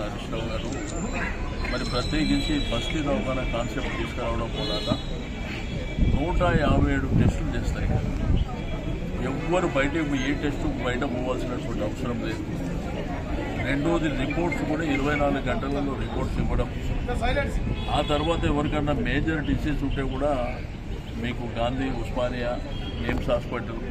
హరీష్ రావు గారు మరి ప్రత్యేకించి బస్తీ దవాఖాన కాన్సెప్ట్ తీసుకురావడం మూలాన నూట యాభై ఏడు టెస్టులు చేస్తాయి ఎవ్వరు బయటకు పోయి ఏ టెస్టు బయట పోవాల్సినటువంటి అవసరం లేదు రెండోది రిపోర్ట్స్ కూడా ఇరవై నాలుగు గంటలలో రిపోర్ట్స్ ఇవ్వడం ఆ తర్వాత ఎవరికన్నా మేజర్ డిసీజ్ ఉంటే కూడా మీకు గాంధీ ఉస్మానియా ఎయిమ్స్ హాస్పిటల్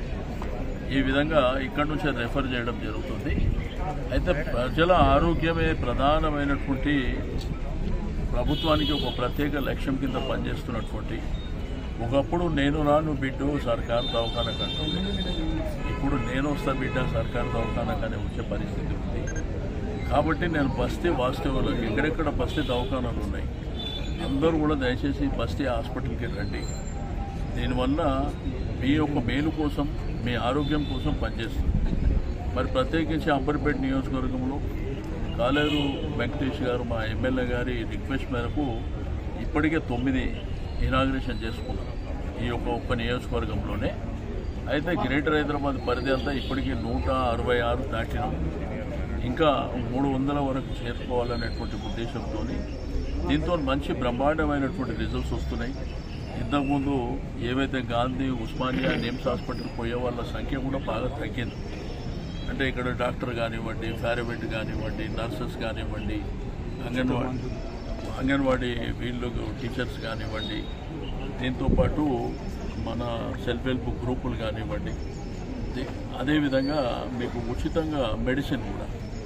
ఈ విధంగా ఇక్కడ నుంచే రెఫర్ చేయడం జరుగుతుంది అయితే ప్రజల ఆరోగ్యమే ప్రధానమైనటువంటి ప్రభుత్వానికి ఒక ప్రత్యేక లక్ష్యం కింద పనిచేస్తున్నటువంటి ఒకప్పుడు నేను రాను బిడ్డు సర్కార్ దవాఖాన కంటుంది ఇప్పుడు నేను వస్తా బిడ్డ సర్కార్ దవాఖాన కానీ వచ్చే పరిస్థితి ఉంది కాబట్టి నేను బస్తీ వాస్తవంలో ఎక్కడెక్కడ బస్తీ దవాఖానాలు ఉన్నాయి అందరూ కూడా దయచేసి బస్తీ హాస్పిటల్కి రండి దీనివల్ల మీ యొక్క మేలు కోసం మీ ఆరోగ్యం కోసం పనిచేస్తుంది మరి ప్రత్యేకించి అంబర్పేట నియోజకవర్గంలో కాలేరు వెంకటేష్ గారు మా ఎమ్మెల్యే గారి రిక్వెస్ట్ మేరకు ఇప్పటికే తొమ్మిది ఇనాగ్రేషన్ చేసుకున్నాం ఈ యొక్క ఒక్క నియోజకవర్గంలోనే అయితే గ్రేటర్ హైదరాబాద్ పరిధి అంతా ఇప్పటికీ నూట అరవై ఆరు దాటినాం ఇంకా మూడు వందల వరకు చేరుకోవాలనేటువంటి ఉద్దేశంతో దీంతో మంచి బ్రహ్మాండమైనటువంటి రిజల్ట్స్ వస్తున్నాయి ఇంతకుముందు ఏవైతే గాంధీ ఉస్మానియా నిమ్స్ హాస్పిటల్ పోయే వాళ్ళ సంఖ్య కూడా బాగా తగ్గింది అంటే ఇక్కడ డాక్టర్ కానివ్వండి పారామెడిక్ కానివ్వండి నర్సెస్ కానివ్వండి అంగన్వాడీ అంగన్వాడీ వీళ్ళు టీచర్స్ కానివ్వండి దీంతోపాటు మన సెల్ఫ్ హెల్ప్ గ్రూపులు కానివ్వండి ది- అదేవిధంగా మీకు ఉచితంగా మెడిసిన్ కూడా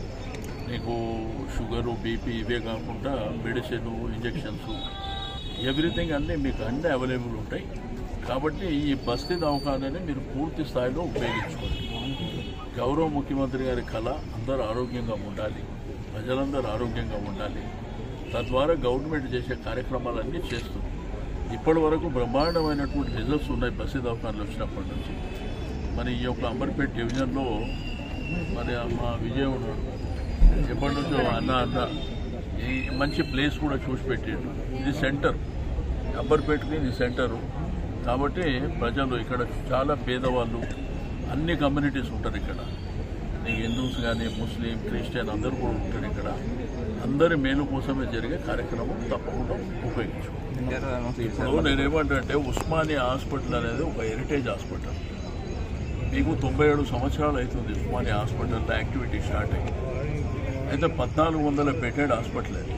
మీకు షుగరు బీపీ ఇవే కాకుండా మెడిసిన్ ఇంజెక్షన్స్ ఎవ్రీథింగ్ అన్నీ మీకు అన్నీ అవైలబుల్ ఉంటాయి కాబట్టి ఈ బస్తీ దవాఖానని మీరు పూర్తి స్థాయిలో ఉపయోగించుకోండి గౌరవ ముఖ్యమంత్రి గారి కళ అందరూ ఆరోగ్యంగా ఉండాలి ప్రజలందరూ ఆరోగ్యంగా ఉండాలి తద్వారా గవర్నమెంట్ చేసే కార్యక్రమాలన్నీ చేస్తుంది ఇప్పటి వరకు బ్రహ్మాండమైనటువంటి రిజల్ట్స్ ఉన్నాయి బస్తీ దవాఖానలు వచ్చినప్పటి నుంచి మరి ఈ యొక్క అంబర్పేట డివిజన్లో మరి మా విజయ్ ఉన్నాడు ఎప్పటి నుంచో అన్న అన్న ఈ మంచి ప్లేస్ కూడా చూసి పెట్టిండు ఇది సెంటర్ అంబర్పేటకి ఇది సెంటరు కాబట్టి ప్రజలు ఇక్కడ చాలా పేదవాళ్ళు అన్ని కమ్యూనిటీస్ ఉంటారు ఇక్కడ నీకు హిందూస్ కానీ ముస్లిం క్రిస్టియన్ అందరూ కూడా ఉంటారు ఇక్కడ అందరి మేలు కోసమే జరిగే కార్యక్రమం తప్పకుండా ఉపయోగించుకోండి ఇప్పుడు నేనేమంటే ఉస్మానియా హాస్పిటల్ అనేది ఒక హెరిటేజ్ హాస్పిటల్ మీకు తొంభై ఏడు సంవత్సరాలు అవుతుంది ఉస్మానియా హాస్పిటల్లో యాక్టివిటీ స్టార్ట్ అయ్యి అయితే పద్నాలుగు వందల బెడెడ్ హాస్పిటల్ అది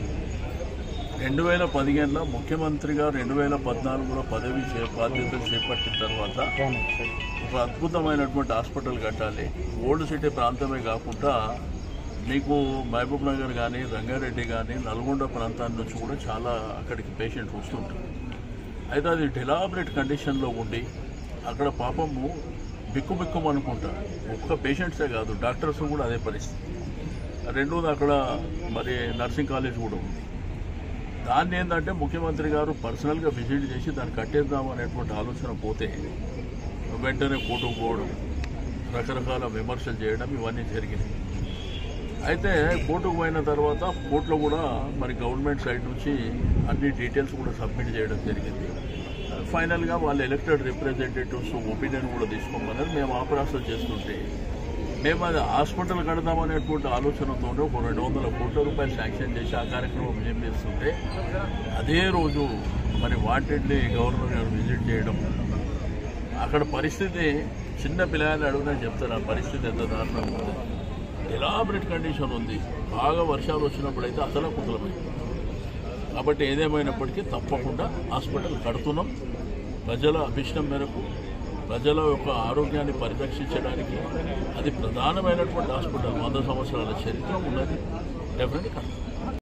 రెండు వేల పదిహేనులో ముఖ్యమంత్రిగా రెండు వేల పద్నాలుగులో పదవి చే బాధ్యతలు చేపట్టిన తర్వాత ఒక అద్భుతమైనటువంటి హాస్పిటల్ కట్టాలి ఓల్డ్ సిటీ ప్రాంతమే కాకుండా మీకు మహబూబ్ నగర్ కానీ రంగారెడ్డి కానీ నల్గొండ ప్రాంతాల నుంచి కూడా చాలా అక్కడికి పేషెంట్స్ వస్తుంటారు అయితే అది డిలాబరేట్ కండిషన్లో ఉండి అక్కడ పాపము బిక్కు అనుకుంటారు ఒక్క పేషెంట్సే కాదు డాక్టర్స్ కూడా అదే పరిస్థితి రెండోది అక్కడ మరి నర్సింగ్ కాలేజ్ కూడా ఉంది దాన్ని ఏంటంటే ముఖ్యమంత్రి గారు పర్సనల్గా విజిట్ చేసి దాన్ని కట్టేద్దాం అనేటువంటి ఆలోచన పోతే వెంటనే కోర్టుకు పోవడం రకరకాల విమర్శలు చేయడం ఇవన్నీ జరిగినాయి అయితే కోర్టుకు పోయిన తర్వాత కోర్టులో కూడా మరి గవర్నమెంట్ సైడ్ నుంచి అన్ని డీటెయిల్స్ కూడా సబ్మిట్ చేయడం జరిగింది ఫైనల్గా వాళ్ళు ఎలక్టెడ్ రిప్రజెంటేటివ్స్ ఒపీనియన్ కూడా తీసుకోమన్నారు మేము ఆ ప్రాసెస్ చేస్తుంటే మేము అది హాస్పిటల్ కడదామనేటువంటి ఆలోచనతోనే ఒక రెండు వందల కోట్ల రూపాయలు శాంక్షన్ చేసి ఆ కార్యక్రమం ఏం చేస్తుంటే అదే రోజు మరి వాంటెడ్లీ గవర్నర్ గారు విజిట్ చేయడం అక్కడ పరిస్థితి చిన్న పిల్లలు అడిగినా చెప్తారు ఆ పరిస్థితి ఎంత దారుణంగా ఉంది ఎలాబరేట్ కండిషన్ ఉంది బాగా వర్షాలు వచ్చినప్పుడు అయితే అసలు కుదరమైంది కాబట్టి ఏదేమైనప్పటికీ తప్పకుండా హాస్పిటల్ కడుతున్నాం ప్రజల అభిష్టం మేరకు ప్రజల యొక్క ఆరోగ్యాన్ని పరిరక్షించడానికి అది ప్రధానమైనటువంటి హాస్పిటల్ వంద సంవత్సరాల చరిత్ర ఉన్నది డెఫినెట్గా కడుతున్నాం